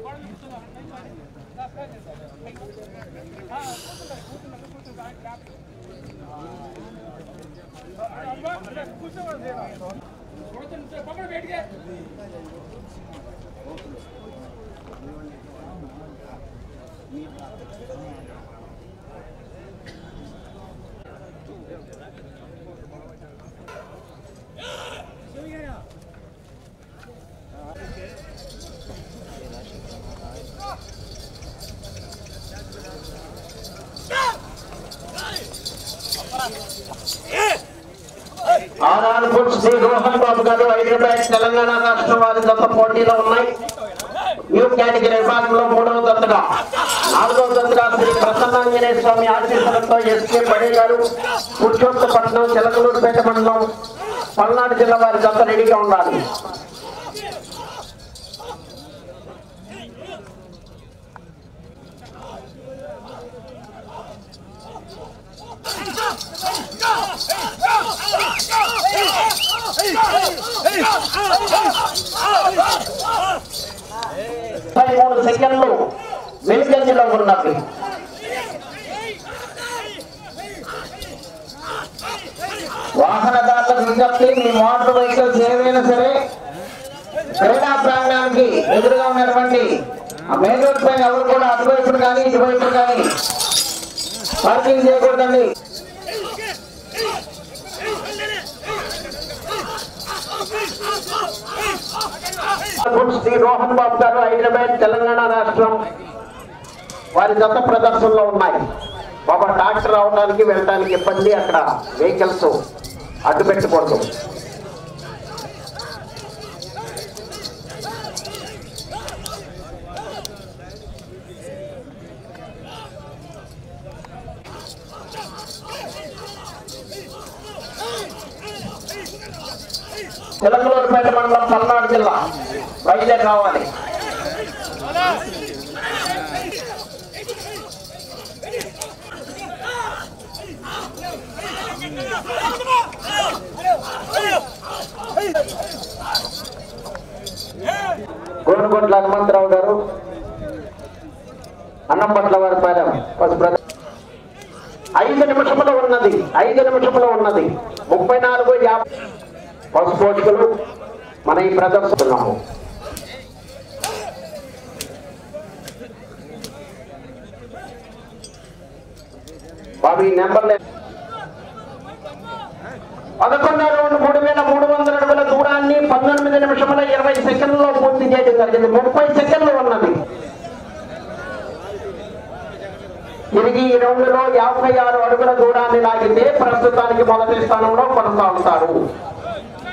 ఆనాడు ఫుడ్స్ శ్రీ రోహన్ బాబు గారు హైదరాబాద్ తెలంగాణ రాష్ట్రం వారి జత పోటీలో ఉన్నాయి న్యూ కేటగిరీ విభాగంలో మూడవ దత్తగా నాలుగవ దత్తగా శ్రీ ప్రసన్నాంజనేయ స్వామి ఆశీస్సులతో ఎస్కే బడే గారు పురుషోత్తపట్నం చిలకలూరుపేట మండలం పల్నాడు జిల్లా వారి జత రెడీగా ఉండాలి ముప్పై మూడు సెకండ్లు వెనుకంజలో ఉన్నవి వాహనదారులకు విజ్ఞప్తి మీ మోటార్ వెహికల్స్ ఏవైనా సరే క్రీడా ప్రాంగణానికి ఎదురుగా ఉన్నటువంటి ఆ మెయిన్ రోడ్ పైన ఎవరు కూడా అటువైపును కానీ ఇటువైపు కానీ పార్కింగ్ చేయకూడదండి శ్రీ రోహన్ బాబు గారు హైదరాబాద్ తెలంగాణ రాష్ట్రం వారి గత ప్రదర్శనలో ఉన్నాయి బాబా డాక్టర్ రావడానికి వెళ్ళడానికి ఇబ్బంది అక్కడ వెహికల్స్ అడ్డు పెట్టకూడదు చిలకలూరుపేట మండలం పల్నాడు జిల్లా బయలుదేరి రావాలి గోనుగొండ్ల హనుమంతరావు గారు అన్నంపట్ల వారి పాలెం పసుపు బ్రదర్. ఐదు నిమిషములు ఉన్నది ఐదు నిమిషములు ఉన్నది ముప్పై నాలుగు యాభై పసు పోషకులు మన ఈ ప్రదర్శిస్తున్నాము బాబు ఈ నెంబర్ పదకొండో రౌండ్ మూడు వేల మూడు వందల అడుగుల దూరాన్ని పంతొమ్మిది నిమిషముల ఇరవై సెకండ్లలో పూర్తి చేయడం జరిగింది ముప్పై సెకండ్లు ఉన్నది తిరిగి ఈ రౌండ్ లో యాభై ఆరు అడుగుల దూరాన్ని లాగితే ప్రస్తుతానికి మొదటి స్థానంలో కొనసాగుతారు